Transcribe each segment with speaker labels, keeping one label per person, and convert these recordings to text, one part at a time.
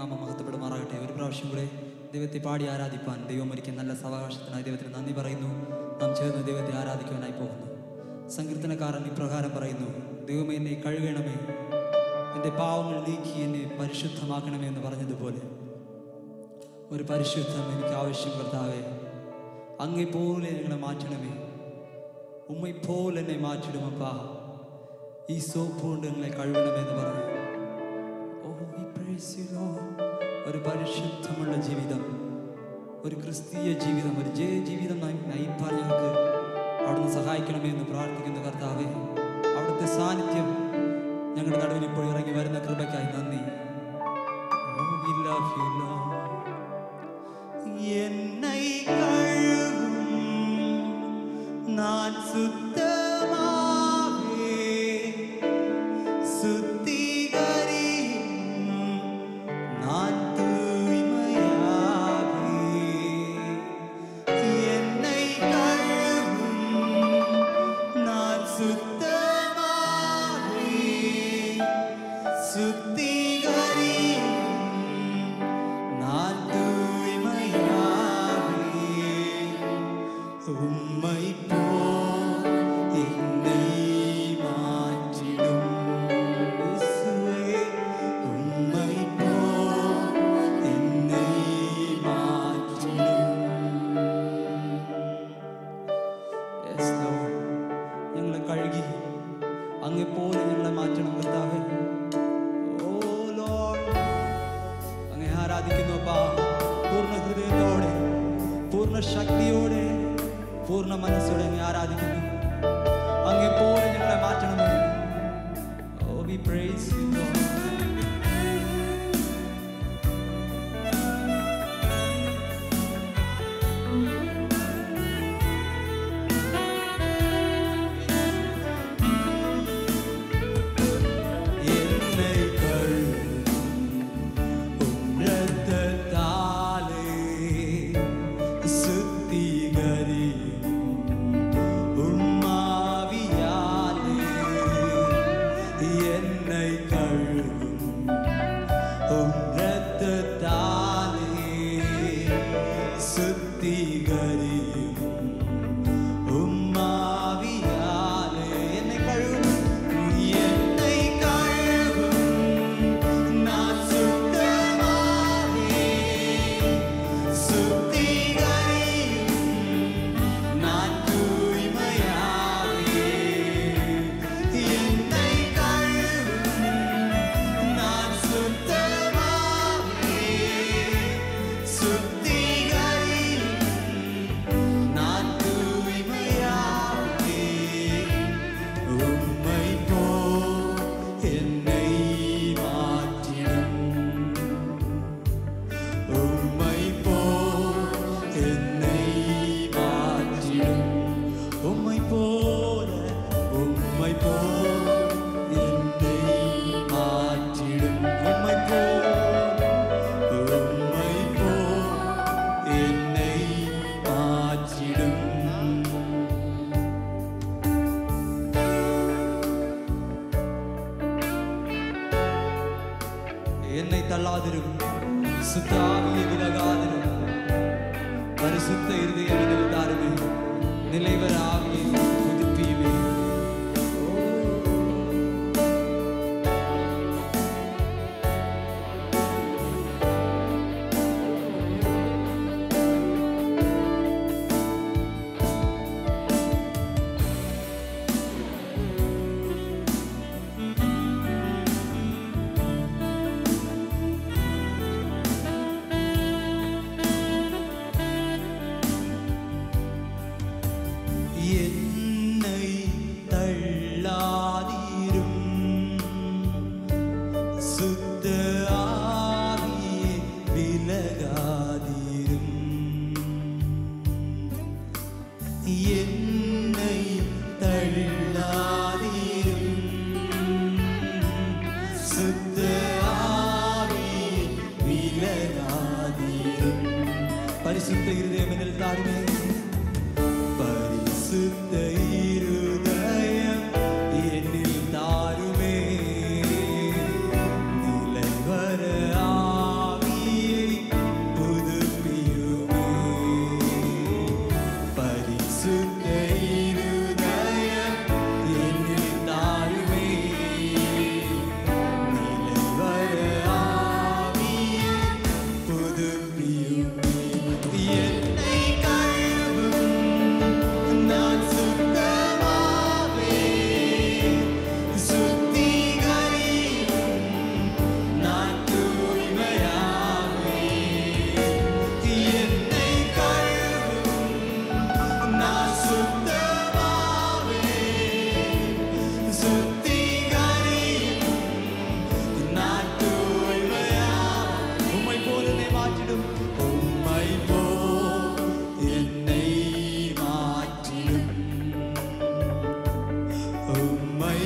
Speaker 1: നാമം മഹത്വപ്പെടുമാറാകട്ടെ ഒരു പ്രാവശ്യം കൂടെ ദൈവത്തെ പാടി ആരാധിപ്പാൻ ദൈവം ഒരിക്കൽ നല്ല സാവകാശത്തിനായി ദൈവത്തിന് നന്ദി പറയുന്നു നാം ചേർന്ന് ദൈവത്തെ ആരാധിക്കുവാനായി പോകുന്നു സങ്കീർത്തനക്കാരൻ ഇപ്രകാരം പറയുന്നു ദൈവമേ എന്നെ കഴുകണമേ എൻ്റെ പാവങ്ങൾ നീക്കി എന്നെ പരിശുദ്ധമാക്കണമേ എന്ന് പറഞ്ഞതുപോലെ ഒരു പരിശുദ്ധം എനിക്ക് ആവശ്യം കർത്താവേ അങ്ങേ പോലെ ഞങ്ങളെ മാറ്റണമേ ഉമ്മ പോലെ എന്നെ മാറ്റിടുമപ്പാ ഈ സോപ്പ് കൊണ്ട് ഞങ്ങളെ കഴുകണമെന്ന് പറഞ്ഞു ഓ we praise you, Lord. ഒരു പരിശുദ്ധമുള്ള ജീവിതം ഒരു ക്രിസ്തീയ ജീവിതം ഒരു ജയ ജീവിതം നയി- നയിപ്പാൻ ഞങ്ങൾക്ക് അവിടുന്ന് സഹായിക്കണമേ എന്ന് പ്രാർത്ഥിക്കുന്ന കർത്താവേ അവിടുത്തെ സാന്നിധ്യം ഞങ്ങളുടെ നടുവിൽ ഇപ്പോൾ ഇറങ്ങി വരുന്ന കൃപയ്ക്കായി നന്ദി Oh, we love you, Lord. என்னை கழுவும் நான் சுத்தமாவே சுத்திகரியும் நான் தூய்மையாவே என்னை கழுவும் நான் சுத்தமாவே சுத்திகரியும் நான் தூய்மையாவே உம்மை போ என்னை மாற்றிடும் இயேசுவே உம்மை போ என்னை மாற்றிடும் Yes, Lord. ഞങ്ങളെ കഴുകി അങ്ങെ പോലെ ഞങ്ങളെ മാറ്റണം കർത്താവേ ഓ ലോർഡ് അങ്ങേ ആരാധിക്കുന്നു അപ്പാ പൂർണ്ണ ഹൃദയത്തോടെ പൂർണ്ണ ശക്തിയോടെ പൂർണ്ണ മനസ്സോടെ അങ്ങേ ആരാധിക്കുന്നു അങ്ങേ പോലെ ഞങ്ങളെ മാറ്റണമേ O we praise you Lord என்னை கழுவும் உம் இரத்தத்தாலே சுத்திகரியும் உம் ஆவியாலே என்னை கழுவும் உம் இரத்தத்தாலே சுத்திகரியும் உம் ஆவியாலே என்னை கழுவும் என்னை கழுவும் நான் சுத்தமாவே சுத்திகரியும் நான் தூய்மையாவே என்னை கழுவும் நான் சுத்தமாவே சுத்திகரியும் நான் தூய்மையாவே உம்மை போ என்னை மாற்றிடும் உம்மை போ என்னை மாற்றிடும் உம்மை போல உம்மை போ என்னை மாற்றிடும் உம்மை போ உம்மை போ என்னை மாற்றிடும் என்னை தள்ளாதிரும் சுத்த ஆவியை விலகாதிரும் பரிசுத்த இருதயம் எனக்கு தாருமே நிலைவர் ஆவியை புதுப்பியுமே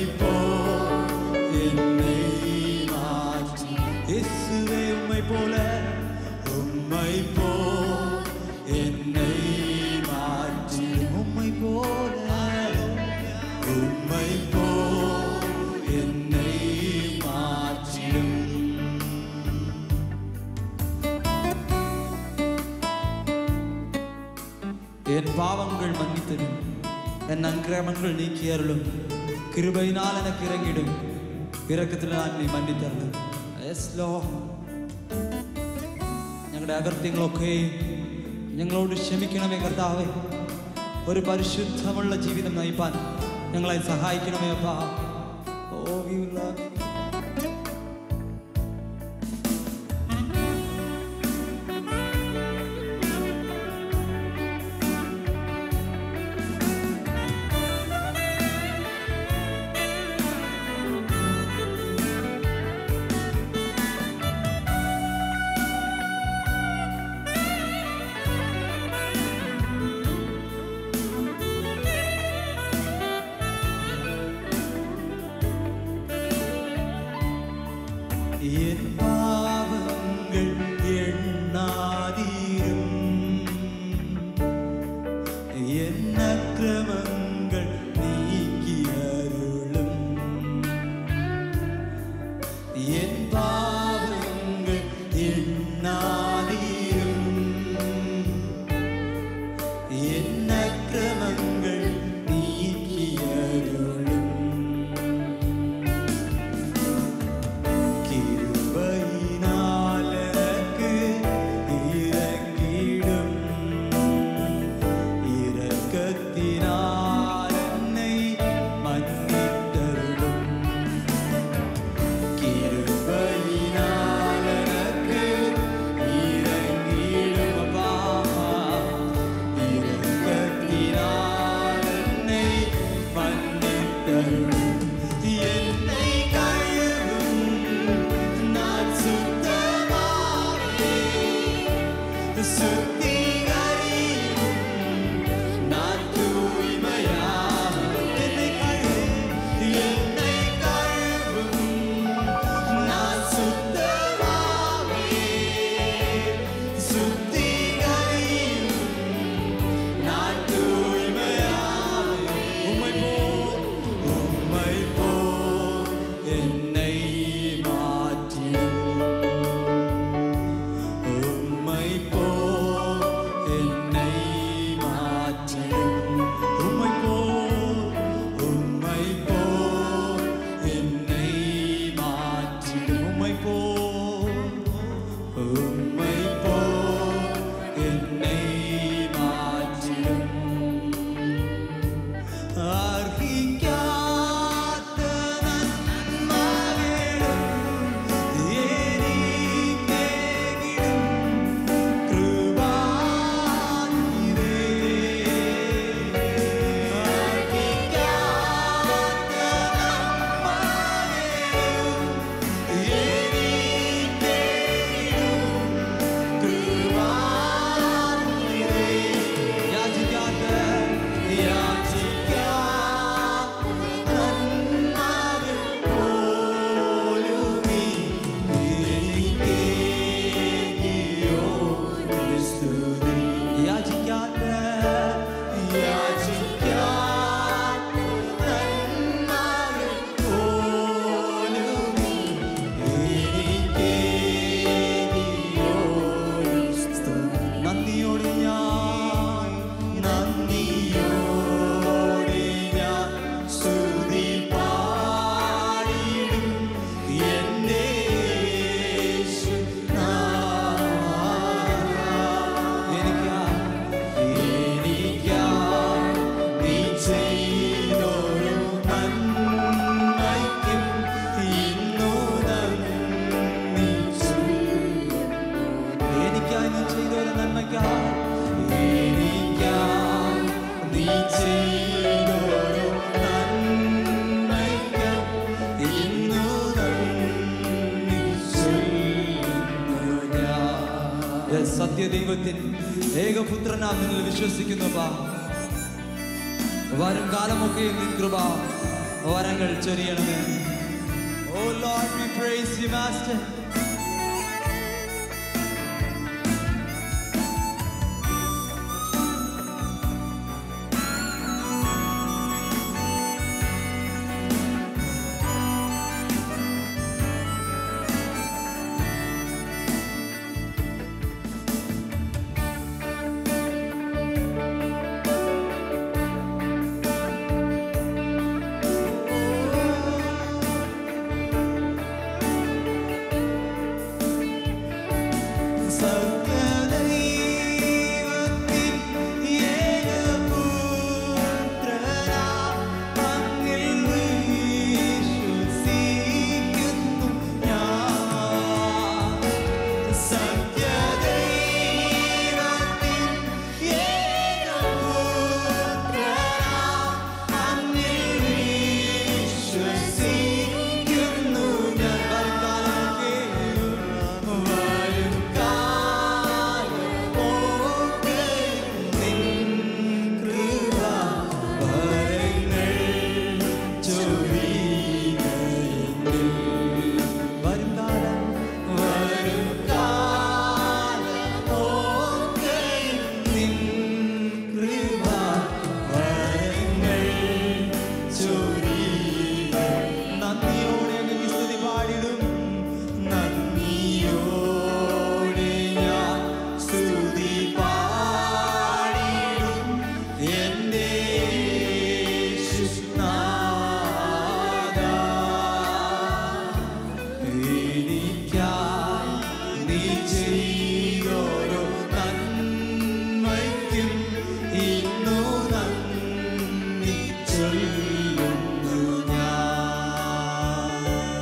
Speaker 1: പോ എന്നെ മാറ്റി യേശുവേ ഉമ്മை போல உம்மை போ என்னை மாற்றி உம்மை போல உம்மை போ என்னை மாற்றிடும் என் பாவங்கள் மன்னித்திடும் என் அங்கிரமங்கள் நீக்கி அருளும் கிருபையினால் எனக்கு இறங்கிடும் ഇറക്കത്തിൽ ഞാൻ നീ മന്നിത്തരണം യെസ് ലോ ഞങ്ങളുടെ അകൃത്യങ്ങളൊക്കെ ഞങ്ങളോട് ക്ഷമിക്കണമേ കർത്താവേ ഒരു പരിശുദ്ധമുള്ള ജീവിതം നയിപ്പാൻ ഞങ്ങളെ സഹായിക്കണമേ അപ്പാ ഓ വി ലവ് എൻ പാവങ്ങൾ എണ്ണാതീരും എൻ അക്രമങ്ങൾ നീക്കിയരുളും എൻ പാവങ്ങൾ എണ്ണാതീരും എൻ അക്രമങ്ങൾ നീക്കിയരുളും കിരുബൈനാലക്ക് ഇറങ്ങിടും ഇറക്കത്തിനാലെന്നെ മന്നിട്ടരുളും കിരുബൈനാലക്ക് ഇറങ്ങിടും അപ്പാ ഇറക്കത്തിനാലെന്നെ മന്നിട്ടരുളും என்னை கழுவும் நான் சுத்தமாவே சுத்திகரியும் நான் தூய்மையாக என்னை கழுவும் என்னை கழுவும் நான் சுத்தமாவே சுத்திகரியும் நான் தூய்மையாக உம்மை போல் உம்மை போல் என்னை மாற்றிடும் உம்மை போல் என்னை மாற்றிடும் உம்மை போல் உம்மை போல் என்னை மாற்றிடும் உம்மை போல் உம்மை போல் என்னை மாற்றிடும் അർഹിക്കാത്ത നന്മകളും എനിക്കേകിടും കൃപാനിധേ. അർഹിക്കാത്ത നന്മകളും എനിക്കേകിടും കൃപാനിധേ. യാചിക്കാത്ത യാചിക്കാത്ത നന്മകൾ പോലുമീ എനിക്കേകിയോ സ്തുതി. യാചിക്കാത്ത യാചിക്കാത്ത നന്മകൾ പോലുമീ എനിക്കേകിയോ സ്തുതി. നന്ദിയോടെ ഞാൻ നന്ദിയോടെ ഞാൻ സ്തുതി പാടിടും എൻ്റെ നീ ചെയ്തൊരു നന്മയ്ക്കും ഇന്നു നന്ദി ചൊല്ലുന്നു. എനിക്കായി നീ ചെയ്തൊരു നന്മയ്ക്കായി എനിക്കായി നീ ചെയ്തൊരു നന്മയ്ക്ക് ഇന്നു നന്ദി ചൊല്ലുന്നു ഞാൻ. Yes, സത്യദൈവത്തിൻ ഏകപുത്രനാം നിങ്ങൾ വിശ്വസിക്കുന്നപ്പാ വരും കാലമൊക്കെ നിൻ കൃപ വരങ്ങൾ ചൊരിയണമേ O Lord we praise you master സത്യദൈവത്തിൻ ഏകപുത്രനാം അങ്ങിൽ വിശ്വസിക്കുന്നു ഞാൻ. സത്യദൈവത്തിൻ ഏകപുത്രനാം അങ്ങിൽ വിശ്വസിക്കുന്നു ഞാൻ. വരുംകാലം വരും കാലം ഓർക്കയും നിൻ കൃപ വരങ്ങൾ ചൊരിയുകയും നന്ദിയോടെ അങ്ങ് സ്തുതി പാടിടും നന്ദിയോടെ ഞാൻ സ്തുതി പാടിടും എൻ്റെ യേശുനാഥാ. എനിക്കായി നീ ചെയ്തോരോ നന്മയ്ക്കും ഇന്നു നന്ദി ചൊല്ലുന്നു ഞാൻ.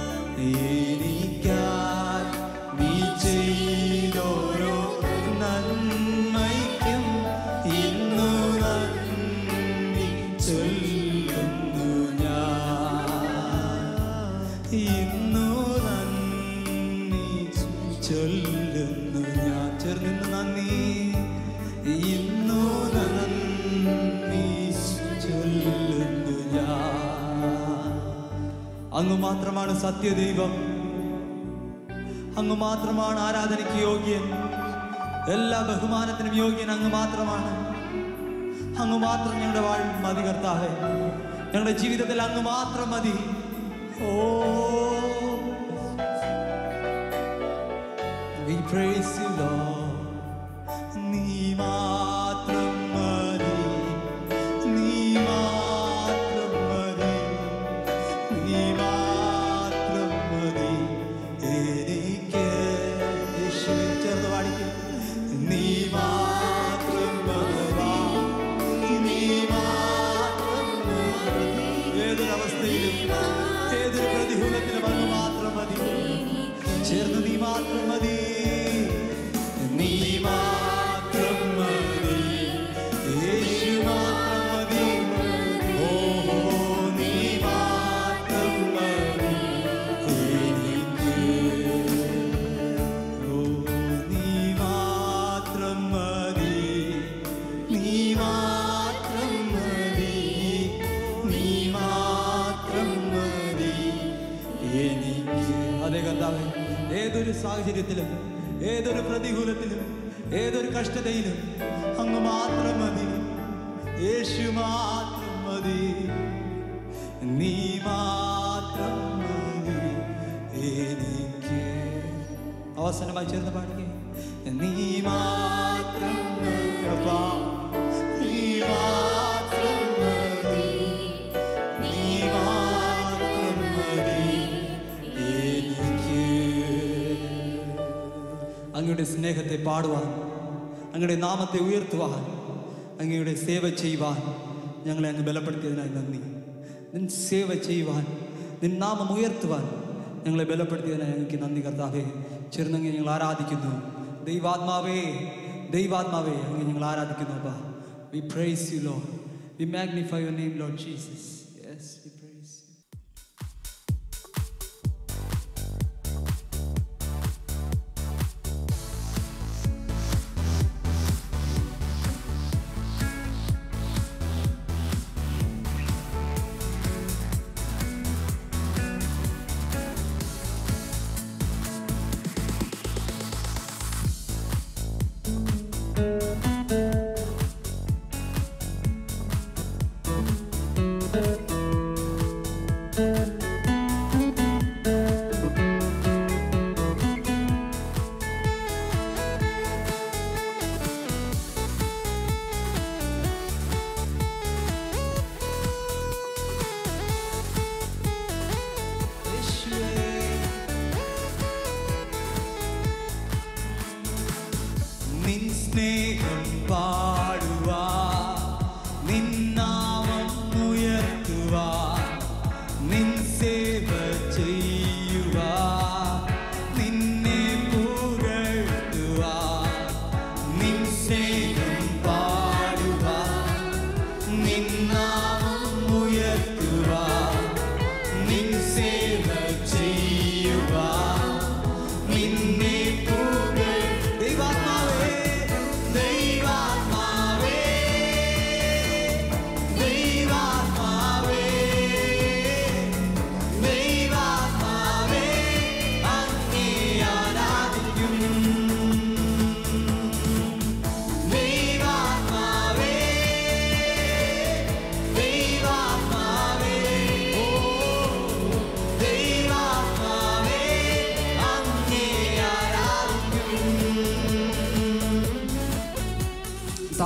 Speaker 1: എനിക്കായി നീ ചെയ്തോരോ നന്മയ്ക്കും ഇന്നു നന്ദി ചൊല്ലുന്നു ഞാൻ ഇന്നു നന്ദി ചൊല്ലുന്നു ഞാൻ ചേർന്ന് നന്ദി ഇന്നു നന്ദി ചൊല്ലുന്നു ഞാൻ അങ്ങ് മാത്രമാണ് സത്യദൈവം അങ്ങ് മാത്രമാണ് ആരാധനയ്ക്ക് യോഗ്യൻ എല്ലാ ബഹുമാനത്തിനും യോഗ്യൻ അങ്ങ് മാത്രമാണ് അങ്ങ് മാത്രം ഞങ്ങളുടെ വാഴിൽ മതി കർത്താവേ ഞങ്ങളുടെ ജീവിതത്തിൽ അങ്ങ് മാത്രം മതി ഓ We praise you, Lord. നീ മാത്രം മതി നീ മാത്രം മതി നീ മാത്രം മതി എനിക്ക് യേശുവേ ചേർന്ന് പാടിക്കും നീ മാത്രം മതി നീ മാത്രം മതി ഏതൊരവസ്ഥയിലും ഏതൊരു പ്രതികൂലത്തിലും അങ്ങ് മാത്രം മതി ചേർന്ന് നീ മാത്രം മതി നീ മാത്രം മതി യേശു മാത്രം മതി ഓ നീ മാത്രം മതി എനിക്ക് ഓ നീ മാത്രം മതി നീ മാത്രം മതി നീ മാത്രം മതി എനിക്ക് അതെ കർത്താവേ ഏതൊരു സാഹചര്യത്തിലും ഏതൊരു പ്രതികൂലത്തിലും ഏതൊരു കഷ്ടതയിലും അങ്ങ് മാത്രം മതി യേശു മാത്രം മതി നീ മാത്രം മതി എനിക്ക് അവസാനമായി ചേർന്ന് പാടുകയെ നീ മാത്രം മതി അപ്പാ. നീ മാത്രം മതി നീ മാത്രം മതി എനിക്ക് അങ്ങയുടെ സ്നേഹത്തെ പാടുവാൻ അങ്ങയുടെ നാമത്തെ ഉയർത്തുവാൻ അങ്ങയുടെ സേവ ചെയ്യുവാൻ ഞങ്ങളെ അങ്ങ് ബലപ്പെടുത്തിയതിനായി നന്ദി നിൻ സേവ ചെയ്യുവാൻ നിൻ നാമം ഉയർത്തുവാൻ ഞങ്ങളെ ബലപ്പെടുത്തിയതിനായി ഞങ്ങൾക്ക് നന്ദി കർത്താവേ ചെറുന്നങ്ങി ഞങ്ങൾ ആരാധിക്കുന്നു ദൈവാത്മാവേ ദൈവാത്മാവേ അങ്ങ് ഞങ്ങൾ ആരാധിക്കുന്നു അപ്പാ we praise you Lord we magnify your name Lord Jesus yes we praise you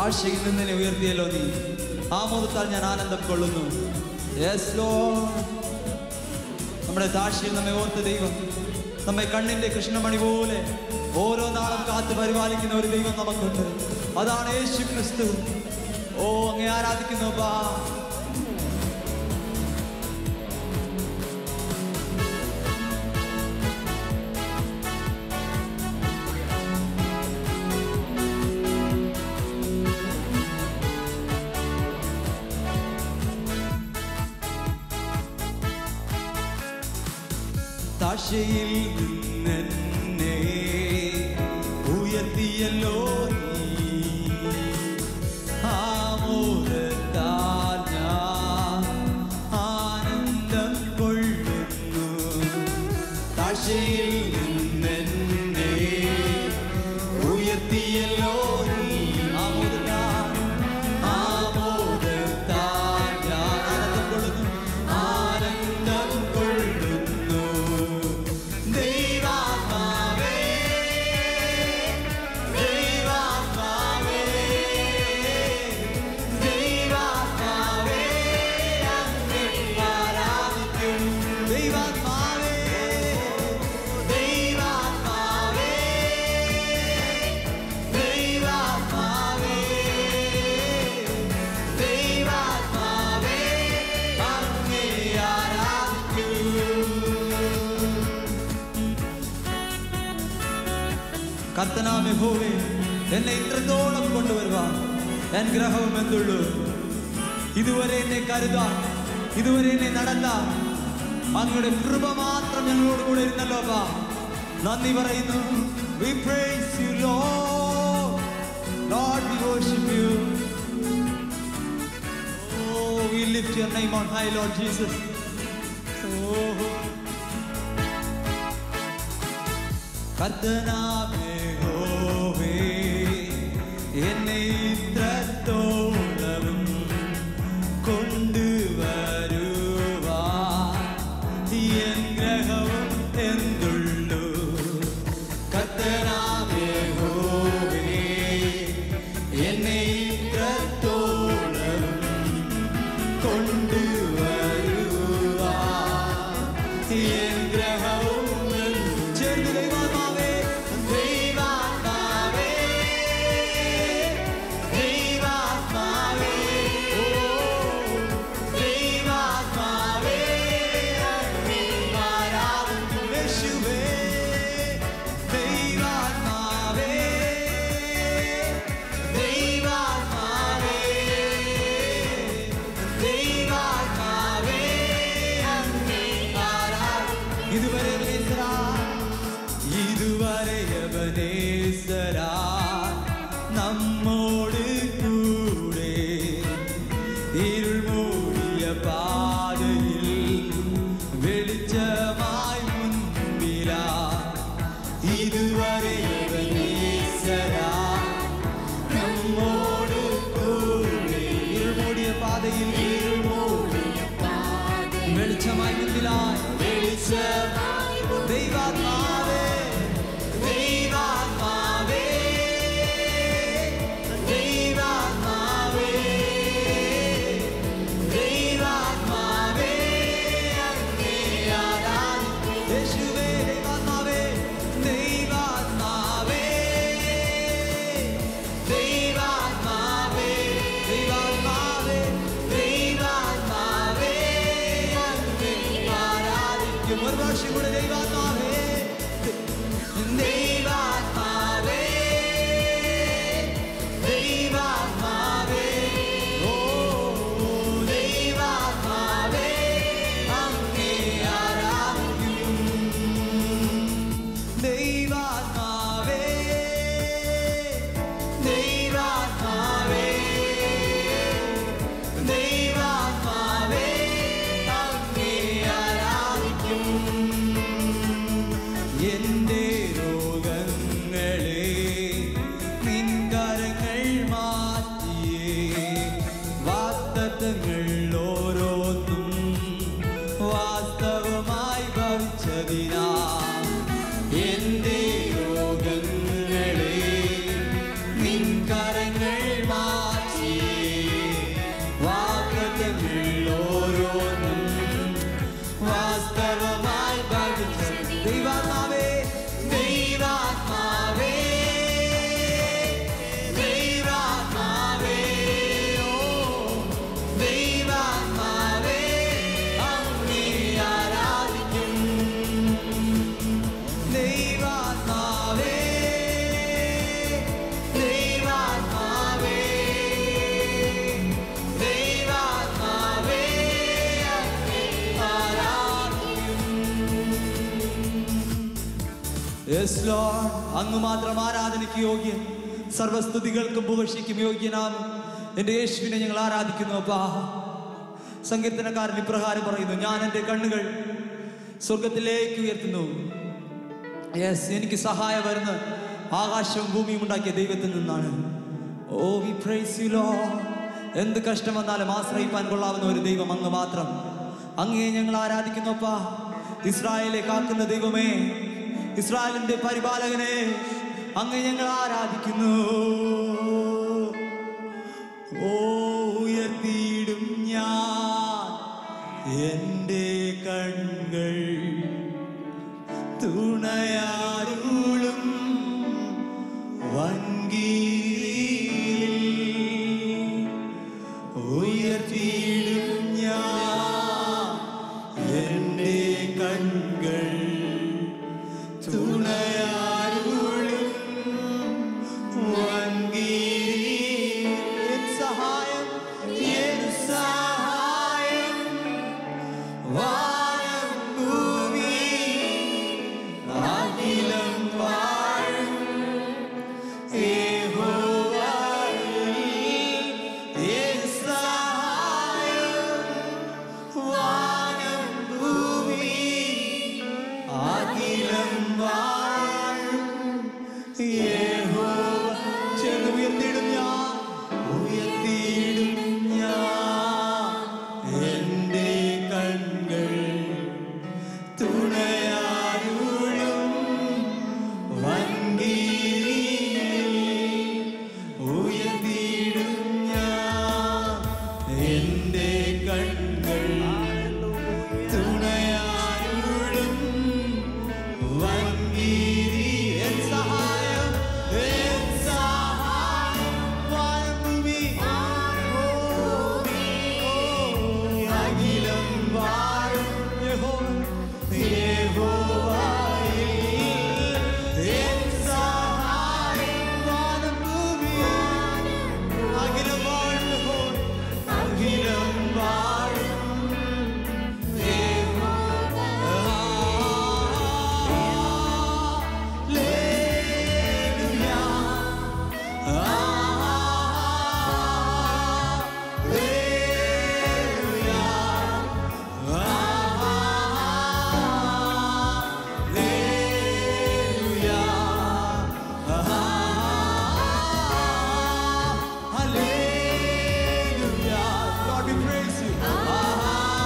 Speaker 1: താഴ്ചയിൽ നിന്നെ ഉയർത്തിയല്ലോ നീ ആമോദത്താൽ ഞാൻ ആനന്ദം കൊള്ളുന്നു യെസ് ലോ നമ്മുടെ താഴ്ചയിൽ നമ്മെ ഓർത്ത ദൈവം നമ്മെ കണ്ണിന്റെ കൃഷ്ണമണി പോലെ ഓരോ നാളും കാത്തു പരിപാലിക്കുന്ന ഒരു ദൈവം നമുക്കുണ്ട് അതാണ് യേശു ക്രിസ്തു ഓ അങ്ങേ ആരാധിക്കുന്നു ബാ താഴ്ചയിൽ നിന്നെന്നെ ഉയർത്തിയല്ലോ നീ. ആമോദത്താൽ ഞാൻ ആനന്ദം കൊള്ളുന്നു. താഴ്ചയിൽ നിന്നെന്നെ ഉയർത്തിയല്ലോ നീ. ആമോദത്താൽ ആമോദത്താൽ ഞാൻ ആനന്ദം കൊള്ളുന്നു. ആനന്ദം കൊള്ളുന്നു. ദൈവാത്മാവേ, ദൈവാത്മാവേ, ദൈവാത്മാവേ, അങ്ങേ ആരാധിക്കും. ദൈവാത്മാവേ, ദൈവാത്മാവേ, ദൈവാത്മാവേ, ദൈവാത്മാവേ, അങ്ങേ ആരാധിക്കും. കർത്തനാമെ ഹോവേ എന്നെ ഇത്രത്തോളം കൊണ്ടുവരുവാൻ ഞാൻ ഗ്രഹവും എന്തുള്ളൂ ഇതുവരെ എന്നെ കരുതാൻ ഇതുവരെ എന്നെ നടത്താൻ അങ്ങയുടെ കൃപ മാത്രം ഞങ്ങളോട് കൂടെ ഇരുന്നല്ലോ അപ്പാ നന്ദി പറയുന്നു We praise you, Lord. Lord, we worship you. Oh, we lift your name on high, Lord Jesus. Oh. കർത്തനാമേ ഹോവേ എന്നെ ഇത്രത്തോളവും കൊണ്ടുവരുവാ എൻ ഗ്രഹവും എന്തുള്ളൂ കർത്തനാമേ ഹോവേ എന്നെ ഇത്രത്തോളവും കൊണ്ടുവരുവാ എൻ ഗ്രഹവും ചേർന്ന് ദൈവാത്മാവേ ദൈവാത്മാവേ ദൈവാത്മാവേ ഓ ദൈവാത്മാവേ അങ്ങേ ആരാധിക്കുന്നു. യേശുവേ ദൈവാത്മാവേ ദൈവാത്മാവേ ദൈവാത്മാവേ അങ്ങേ ആരാധിക്കുന്നു. ഇതുവരെ എബനേസരാ, ഇതുവരെ എബനേസരാ നമ്മോട് കൂടെ ഇരുൾ മൂടിയ പാതയിൽ വെളിച്ചമായി മുൻപിലാ ഇതുവരെ എബനേസരാ നമ്മോട് കൂടെ ഇരുൾ മൂടിയ പാതയിൽ ഇരുൾ മൂടിയ വെളിച്ചമായി മുൻപിലായി വെളിച്ചമായി ദൈവാത്മാവേ ദൈവാത്മാവേ ദൈവാത്മാവേ ദൈവാത്മാവേ അങ്ങേ ആരാധിക്കുന്നു. യേശുവേ ദൈവാത്മാവേ ദൈവാത്മാവേ ദൈവാത്മാവേ ദൈവാത്മാവേ ദൈവാത്മാവേ അങ്ങേ ആരാധിക്കും ഒരു പ്രാവശ്യം കൂടെ ദൈവാത്മാവേ ദൈവാത്മാവേ ദൈവാത്മാവേ ഓ ദൈവാത്മാവേ അങ്ങേ ആരാധിക്കും ദൈവാത്മാവേ ദൈവാത്മാവേ ദൈവാത്മാവേ അങ്ങേ ആരാധിക്കും എന്റെ രോഗങ്ങളെ നിൻകരങ്ങൾ മാറ്റിയേ വാസ്തവങ്ങൾ ഓരോന്നും വാസ്തവമായി ഭവിച്ചതിനാ എന്റെ രോഗങ്ങളെ നിൻകരങ്ങൾ മാ Yes, Lord. അങ്ങ് മാത്രം ആരാധനയ്ക്ക് യോഗ്യൻ സർവസ്തുതികൾക്കും പുകഴ്ചയ്ക്കും യോഗ്യനാകും എൻ്റെ യേശുവിനെ ഞങ്ങൾ ആരാധിക്കുന്നു അപ്പാ സങ്കീർത്തനക്കാരൻ ഇപ്രകാരം പറയുന്നു ഞാൻ എൻ്റെ കണ്ണുകൾ സ്വർഗത്തിലേക്ക് ഉയർത്തുന്നു യെസ് എനിക്ക് സഹായം വരുന്ന ആകാശവും ഭൂമിയും ഉണ്ടാക്കിയ ദൈവത്തിൽ നിന്നാണ് O we praise you Lord എന്ത് കഷ്ടം വന്നാലും ആശ്രയിപ്പാൻ കൊള്ളാവുന്ന ഒരു ദൈവം അങ്ങ് മാത്രം അങ്ങേ ഞങ്ങൾ ആരാധിക്കുന്നു അപ്പാ ഇസ്രായേലെ കാക്കുന്ന ദൈവമേ ഇസ്രായേലിന്റെ പരിപാലകനെ അങ്ങ് ഞങ്ങൾ ആരാധിക്കുന്നു ഓ ഉയർത്തിയിടും ഞാൻ എൻ്റെ കൺകൾ തുണയാരുളും വൻകീരിൽ ഉയർത്തിയിടും ഞാൻ എൻ്റെ കൺകൾ തുണയാരുളും വൻകീരിൽ എൻ സഹായം എൻ സഹായം വാനം ഭൂമി അഖിലം വാഴും യഹോവയിൽ എൻ സഹായം വാനം ഭൂമി അഖിലം വാഴും യഹോവ ചേർന്ന് ഉയർത്തിയിടും ഞാൻ ഉയർത്തിയിടും ഞാൻ എൻ്റെ കൺകൾ തുണയാരുളും വൻകീരിൽ ഉയർത്തിയിടും ഞാൻ എൻ്റെ കൺകൾ തുണയാരുളും വൻകീരി എൻ സഹായം എൻ സഹായം വാഴുമി അഖിലം വാഴും യഹോവ യഹോവയിൽ എൻ സഹായം വാനം ഭൂമി അഖിലം വാഴും യഹോവ അഖിലം വാഴും Hallelujah. Lord, we praise you.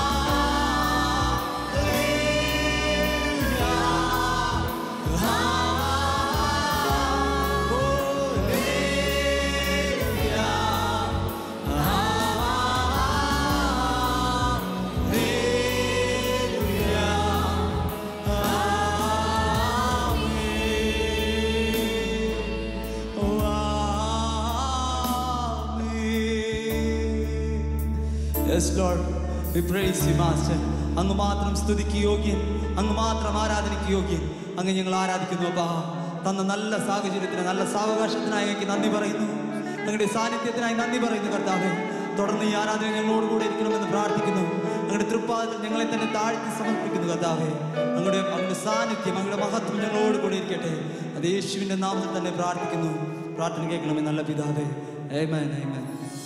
Speaker 1: Yes, Lord. We praise you, Master. അങ്ങ് മാത്രം സ്തുതിക്ക് യോഗ്യൻ അങ്ങ് മാത്രം ആരാധനയ്ക്ക് യോഗ്യൻ അങ്ങ് ഞങ്ങൾ ആരാധിക്കുന്നു അപ്പാ തന്ന നല്ല സാഹചര്യത്തിന് നല്ല സാവകാശത്തിനായി എനിക്ക് നന്ദി പറയുന്നു അങ്ങയുടെ സാന്നിധ്യത്തിനായി നന്ദി പറയുന്നു കർത്താവേ തുടർന്ന് ഈ ആരാധന ഞങ്ങളോട് കൂടെ ഇരിക്കണമെന്ന് പ്രാർത്ഥിക്കുന്നു അങ്ങയുടെ തൃപ്പാദത്തിൽ ഞങ്ങളെ തന്നെ താഴ്ത്തി സമർപ്പിക്കുന്നു കർത്താവേ അങ്ങയുടെ അങ്ങയുടെ സാന്നിധ്യം അങ്ങയുടെ മഹത്വം ഞങ്ങളോട് കൂടെ ഇരിക്കട്ടെ അത് യേശുവിൻ്റെ നാമത്തിൽ തന്നെ പ്രാർത്ഥിക്കുന്നു പ്രാർത്ഥന കേൾക്കണമേ നല്ല പിതാവേ ഏമേൻ ഏമേൻ